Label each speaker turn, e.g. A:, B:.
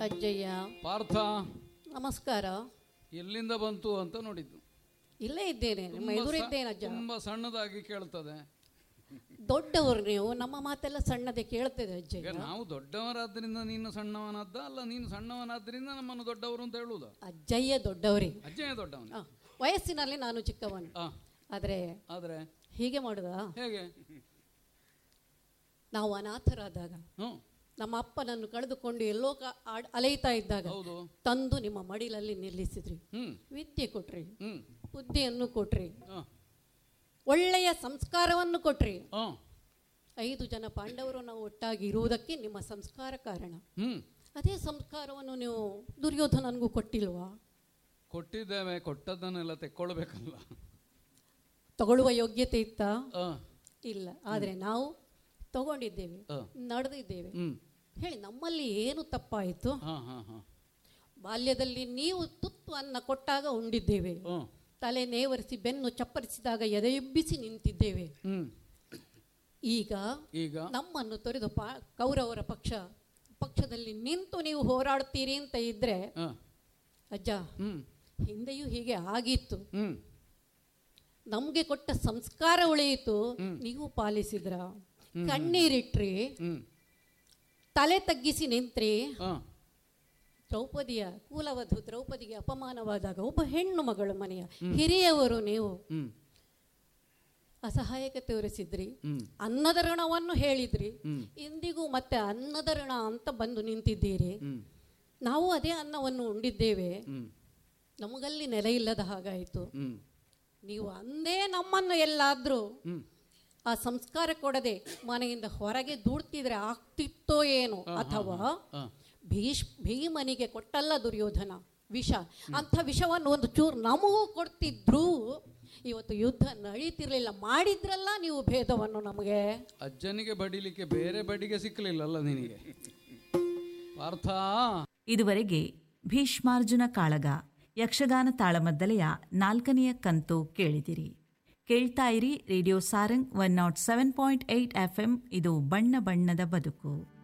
A: ಅಜ್ಜಯ್ಯ
B: ಪಾರ್ಥ
A: ನಮಸ್ಕಾರ
B: ಎಲ್ಲಿಂದ ಬಂತು ಅಂತ ನೋಡಿದ್ದು
A: ಇಲ್ಲೇ ಇದ್ದೇನೆ ನಿಮ್ಮ
B: ತುಂಬಾ ಸ-
A: ಎದುರಿದ್ದೇನೆ ಅಜ್ಜ
B: ತುಂಬಾ ಸಣ್ಣದಾಗಿ ಕೇಳ್ತದೆ
A: ದೊಡ್ಡವರು ನೀವು ನಮ್ಮ ಮಾತೆಲ್ಲ ಸಣ್ಣದೆ ಕೇಳ್ತದೆ
B: ಈಗ
A: ಅಜ್ಜಯ್ಯ
B: ನಾವು ದೊಡ್ಡವರಾದ್ರಿಂದ ನೀನು ಸಣ್ಣವನಾದ್ದ ಅಲ್ಲ ನೀನು ಸಣ್ಣವನಾದ್ರಿಂದ ನಮ್ಮನ್ನು ದೊಡ್ಡವರು ಅಂತ ಹೇಳುವುದ
A: ಅಜ್ಜಯ್ಯ ದೊಡ್ಡವರೇ
B: ಅಜ್ಜನೇ ದೊಡ್ಡವನು
A: ಆ, ವಯಸ್ಸಿನಲ್ಲಿ ನಾನು ಚಿಕ್ಕವನು
B: ಆ,
A: ಆದರೆ
B: ಆದ್ರೆ
A: ಹೀಗೆ ಮಾಡುದಾ
B: ಹೇಗೆ
A: ನಾವು ಅನಾಥರಾದಾಗ
B: ಹ್ಞೂ
A: ನಮ್ಮ ಅಪ್ಪನನ್ನು ಕಳೆದುಕೊಂಡು ಎಲ್ಲೋ ಕ- ಆಡ್- ಅಲೆಯುತ್ತಾ ಇದ್ದಾಗ
B: ಹೌದು
A: ತಂದು ನಿಮ್ಮ ಮಡಿಲಲ್ಲಿ ನಿಲ್ಲಿಸಿದ್ರಿ
B: ಹ್ಮ್
A: ವಿದ್ಯೆ ಕೊಟ್ರಿ
B: ಹ್ಮ್
A: ಬುದ್ಧಿಯನ್ನು ಕೊಟ್ರಿ
B: ಆ,
A: ಒಳ್ಳೆಯ ಸಂಸ್ಕಾರವನ್ನು ಕೊಟ್ರಿ
B: ಆ,
A: ಐದು ಜನ ಪಾಂಡವರು ನಾವು ಒಟ್ಟಾಗಿ ಇರುವುದಕ್ಕೆ ನಿಮ್ಮ ಸಂಸ್ಕಾರ ಕಾರಣ
B: ಹ್ಮ್
A: ಅದೇ ಸಂಸ್ಕಾರವನ್ನು ನೀವು ದುರ್ಯೋಧನನಿಗೂ ಕೊಟ್ಟಿಲ್ವಾ
B: ಕೊಟ್ಟಿದ್ದೇವೆ ಕೊಟ್ಟದ್ದನ್ನೆಲ್ಲ ತೆಕ್ಕೊಳ್ಬೇಕಲ್ಲ
A: ತಗೊಳ್ಳುವ ಯೋಗ್ಯತೆ ಇತ್ತಾ
B: ಆ,
A: ಇಲ್ಲ ಆದರೆ ನಾವು ತಗೊಂಡಿದ್ದೇವೆ
B: ಆ.
A: ನಡೆದಿದ್ದೇವೆ
B: ಹ್ಮ್
A: ಹೇಳಿ ನಮ್ಮಲ್ಲಿ ಏನು ತಪ್ಪಾಯಿತು
B: ಹಾ ಹಾ ಹಾ
A: ಬಾಲ್ಯದಲ್ಲಿ ನೀವು ತುತ್ತು ಅನ್ನ ಕೊಟ್ಟಾಗ ಉಂಡಿದ್ದೇವೆ
B: ಹ್ಮ್
A: ತಲೆ ನೇವರಿಸಿ ಬೆನ್ನು ಚಪ್ಪರಿಸಿದಾಗ ಎದೆಯುಬ್ಬಿಸಿ ನಿಂತಿದ್ದೇವೆ
B: ಹ್ಮ್
A: ಈಗ
B: ಈಗ
A: ನಮ್ಮನ್ನು ತೊರೆದು ಪಾ ಕೌರವರ ಪಕ್ಷ ಪಕ್ಷದಲ್ಲಿ ನಿಂತು ನೀವು ಹೋರಾಡ್ತೀರಿ ಅಂತ ಇದ್ರೆ
B: ಆ,
A: ಅಜ್ಜ
B: ಹ್ಮ್
A: ಹಿಂದೆಯೂ ಹೀಗೆ ಆಗಿತ್ತು
B: ಹ್ಮ್
A: ನಮ್ಗೆ ಕೊಟ್ಟ ಸಂಸ್ಕಾರ ಉಳಿಯಿತು ನೀವು ಪಾಲಿಸಿದ್ರ ಕಣ್ಣೀರಿಟ್ರಿ
B: ಹ್ಮ್
A: ತಲೆ ತಗ್ಗಿಸಿ ನಿಂತ್ರಿ
B: ಆ,
A: ದ್ರೌಪದಿಯ ಕೂಲವಧು ದ್ರೌಪದಿಗೆ ಅಪಮಾನವಾದಾಗ ಒಬ್ಬ ಹೆಣ್ಣು ಮಗಳು ಮನೆಯ ಹಿರಿಯವರು ನೀವು
B: ಹ್ಮ್
A: ಅಸಹಾಯಕತೆ ತೋರಿಸಿದ್ರಿ
B: ಹ್ಮ್
A: ಅನ್ನದ ಋಣವನ್ನು ಹೇಳಿದ್ರಿ
B: ಹ್ಮ್.
A: ಇಂದಿಗೂ ಮತ್ತೆ ಅನ್ನದ ಋಣ ಅಂತ ಬಂದು ನಿಂತಿದ್ದೀರಿ
B: ಹ್ಮ್
A: ನಾವು ಅದೇ ಅನ್ನವನ್ನು ಉಂಡಿದ್ದೇವೆ
B: ಹ್ಮ್
A: ನಮಗಲ್ಲಿ ನೆಲೆ ಇಲ್ಲದ ಹಾಗಾಯಿತು
B: ಹ್ಮ್
A: ನೀವು ಅಂದೇ ನಮ್ಮನ್ನು ಎಲ್ಲಾದ್ರೂ
B: ಹ್ಮ್
A: ಆ ಸಂಸ್ಕಾರ ಕೊಡದೆ ಮನೆಯಿಂದ ಹೊರಗೆ ದೂಡ್ತಿದ್ರೆ ಆಗ್ತಿತ್ತೋ ಏನೋ ಅಥವಾ
B: ಆ,
A: ಭೀಷ್ ಭೀಮನಿಗೆ ಕೊಟ್ಟಲ್ಲ ದುರ್ಯೋಧನ ವಿಷ ಅಂಥ ವಿಷವನ್ನು ಒಂದು ಚೂರು ನಮಗೂ ಕೊಡ್ತಿದ್ರು ಇವತ್ತು ಯುದ್ಧ ನಡೀತಿರ್ಲಿಲ್ಲ ಮಾಡಿದ್ರಲ್ಲ ನೀವು ಭೇದವನ್ನು ನಮಗೆ
B: ಅಜ್ಜನಿಗೆ ಬಡಿಲಿಕ್ಕೆ ಬೇರೆ ಬಡಿಗೆ ಸಿಕ್ಕಲಿಲ್ಲಲ್ಲ ನಿನಗೆ ಪಾರ್ಥ
C: ಇದುವರೆಗೆ ಭೀಷ್ಮಾರ್ಜುನ ಕಾಳಗ ಯಕ್ಷಗಾನ ತಾಳಮದ್ದಲೆಯ ನಾಲ್ಕನೆಯ ಕಂತು ಕೇಳಿದಿರಿ ಕೇಳ್ತಾ ಇರಿ radio Sarang one nought seven point eight F M ಇದು ಬಣ್ಣ ಬಣ್ಣದ ಬದುಕು